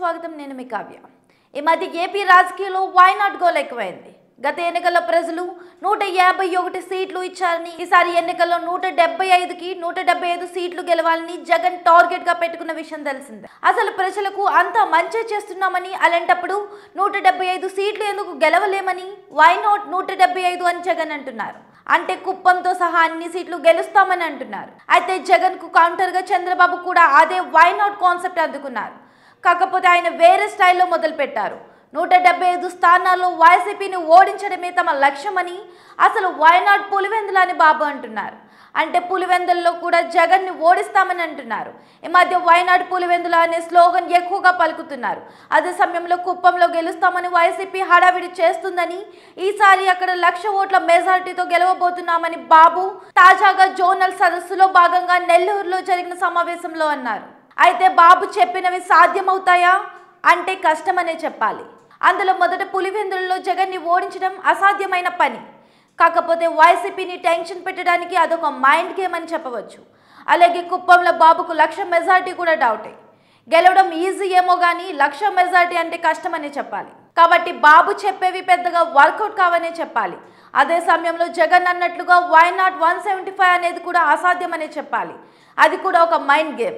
స్వాగతం నేను మీ కావ్య ఈ మధ్య ఏపీ రాజకీయాల్లో వై నాట్ గోల్ ఎక్కువైంది గత ఎన్నికల్లో ప్రజలు నూట యాభై ఒకటి సీట్లు ఇచ్చారని ఈసారి ఎన్నికల్లో నూట డెబ్బై ఐదుకి నూట డెబ్బై ఐదు సీట్లు గెలవాలని జగన్ టార్గెట్ గా పెట్టుకున్న విషయం తెలిసిందే అసలు ప్రజలకు అంత మంచి చేస్తున్నామని అలాంటప్పుడు నూట డెబ్బై ఐదు సీట్లు ఎందుకు గెలవలేమని వై నాట్ నూట డెబ్బై ఐదు అని జగన్ అంటున్నారు అంటే కుప్పంతో సహా అన్ని సీట్లు గెలుస్తామని అంటున్నారు అయితే జగన్ కు కౌంటర్ గా చంద్రబాబు కూడా అదే వై నాట్ కాన్సెప్ట్ అందుకున్నారు కాకపోతే ఆయన వేరే స్టైల్లో మొదలు పెట్టారు నూట డెబ్బై ఐదు స్థానాల్లో వైసీపీని ఓడించడమే తమ లక్ష్యమని అసలు వైనాడ్ పులివెందులు అని బాబు అంటున్నారు అంటే పులివెందుల్లో కూడా జగన్ని ఓడిస్తామని అంటున్నారు ఈ మధ్య వైనాడ్ పులివెందుల అనే స్లోగన్ ఎక్కువగా పలుకుతున్నారు అదే సమయంలో కుప్పంలో గెలుస్తామని వైసీపీ హడావిడి చేస్తుందని ఈసారి అక్కడ లక్ష ఓట్ల మెజారిటీతో గెలవబోతున్నామని బాబు తాజాగా జోనల్ సదస్సులో భాగంగా నెల్లూరులో జరిగిన సమావేశంలో అన్నారు అయితే బాబు చెప్పినవి సాధ్యమవుతాయా అంటే కష్టమనే చెప్పాలి అందులో మొదట పులివెందులలో జగన్ని ఓడించడం అసాధ్యమైన పని కాకపోతే వైసీపీని టెన్షన్ పెట్టడానికి అదొక మైండ్ గేమ్ అని చెప్పవచ్చు అలాగే కుప్పంలో బాబుకు లక్ష మెజార్టీ కూడా డౌటే గెలవడం ఈజీ ఏమో కానీ లక్ష మెజార్టీ అంటే కష్టమనే చెప్పాలి కాబట్టి బాబు చెప్పేవి పెద్దగా వర్కౌట్ కావనే చెప్పాలి అదే సమయంలో జగన్ అన్నట్లుగా why not one seventy five అనేది కూడా అసాధ్యమనే చెప్పాలి అది కూడా ఒక మైండ్ గేమ్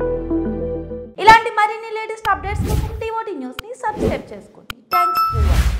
ఇలాంటి మరిన్ని లేటెస్ట్ అప్డేట్స్ కోసం టీఓటీ న్యూస్ని సబ్స్క్రైబ్ చేసుకోండి థ్యాంక్స్ ఫర్ వాచింగ్